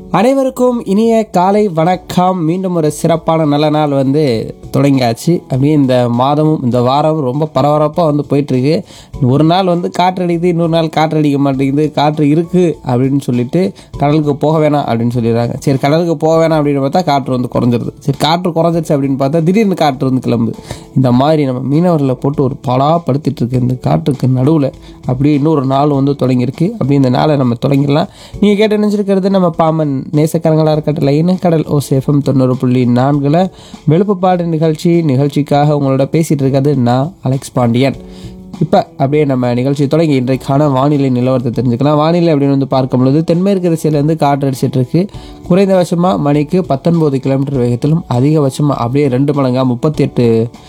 அனைவருக்கும் இனிய காலை வணக்கம் மீண்டும் ஒரு சிறப்பான நல்ல நாள் வந்து தொடங்கியாச்சு அப்படியே இந்த மாதமும் இந்த வாரமும் ரொம்ப பரபரப்பாக வந்து போயிட்டுருக்கு ஒரு நாள் வந்து காற்று அடிக்குது இன்னொரு நாள் காற்று அடிக்க மாட்டேங்குது காற்று இருக்குது அப்படின்னு சொல்லிட்டு கடலுக்கு போக வேணாம் அப்படின்னு சொல்லிடுறாங்க சரி கடலுக்கு போக வேணாம் அப்படின்னு பார்த்தா காற்று வந்து குறைஞ்சிருது சரி காற்று குறைஞ்சிருச்சு அப்படின்னு பார்த்தா திடீர்னு காற்று வந்து கிளம்புது இந்த மாதிரி நம்ம மீனவர்களை போட்டு ஒரு பலாப்படுத்திட்டு இருக்கு இந்த காற்றுக்கு நடுவில் அப்படியே இன்னொரு நாள் வந்து தொடங்கியிருக்கு அப்படி இந்த நாளை நம்ம தொடங்கிடலாம் நீங்கள் கேட்டு நினைச்சிருக்கிறது நம்ம பாமன் நேசக்கரங்களாக இருக்கட்டல இனக்கடல் ஓ சேஃபம் தொண்ணூறு புள்ளி நான்கில் வெளுப்புப்பாடு நிகழ்ச்சி நிகழ்ச்சிக்காக உங்களோட பேசிகிட்டு இருக்கிறது நான் அலெக்ஸ் பாண்டியன் இப்போ அப்படியே நம்ம நிகழ்ச்சி தொடங்கி இன்றைக்கான வானிலை நிலவரத்தை தெரிஞ்சுக்கலாம் வானிலை அப்படின்னு வந்து பார்க்கும் பொழுது தென்மேற்கு திசையிலேருந்து காற்று அடிச்சிட்டு இருக்கு குறைந்தபட்சமாக மணிக்கு பத்தொன்பது கிலோமீட்டர் வேகத்திலும் அதிகபட்சமாக அப்படியே ரெண்டு மடங்காக முப்பத்தி எட்டு